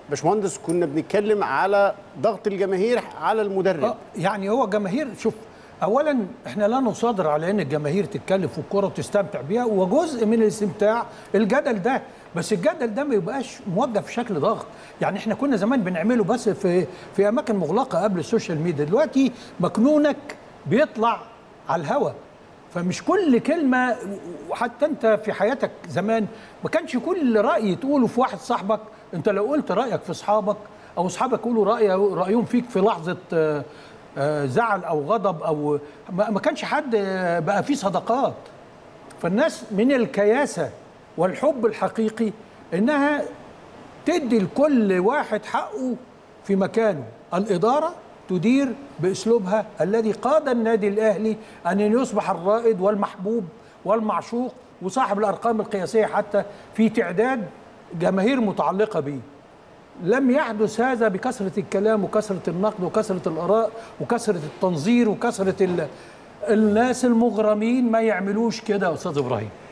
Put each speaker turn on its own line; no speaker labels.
باشمهندس كنا بنتكلم على ضغط الجماهير على المدرب
آه، يعني هو جماهير شوف اولا احنا لا نصادر على ان الجماهير تتكلم في الكوره وتستمتع بيها وجزء من الاستمتاع الجدل ده بس الجدل ده ما يبقاش موجه في شكل ضغط يعني احنا كنا زمان بنعمله بس في في اماكن مغلقه قبل السوشيال ميديا دلوقتي مكنونك بيطلع على الهواء فمش كل كلمه وحتى انت في حياتك زمان ما كانش كل راي تقوله في واحد صاحبك انت لو قلت رايك في اصحابك او اصحابك يقولوا راي رايهم فيك في لحظه آه، آه، زعل او غضب او ما ما كانش حد آه، بقى فيه صداقات فالناس من الكياسه والحب الحقيقي انها تدي لكل واحد حقه في مكانه الإدارة تدير بأسلوبها الذي قاد النادي الأهلي أن يصبح الرائد والمحبوب والمعشوق وصاحب الأرقام القياسية حتى في تعداد جماهير متعلقة به لم يحدث هذا بكثرة الكلام وكثرة النقد وكثرة الآراء وكثرة التنظير وكثرة ال... الناس المغرمين ما يعملوش كده يا أستاذ إبراهيم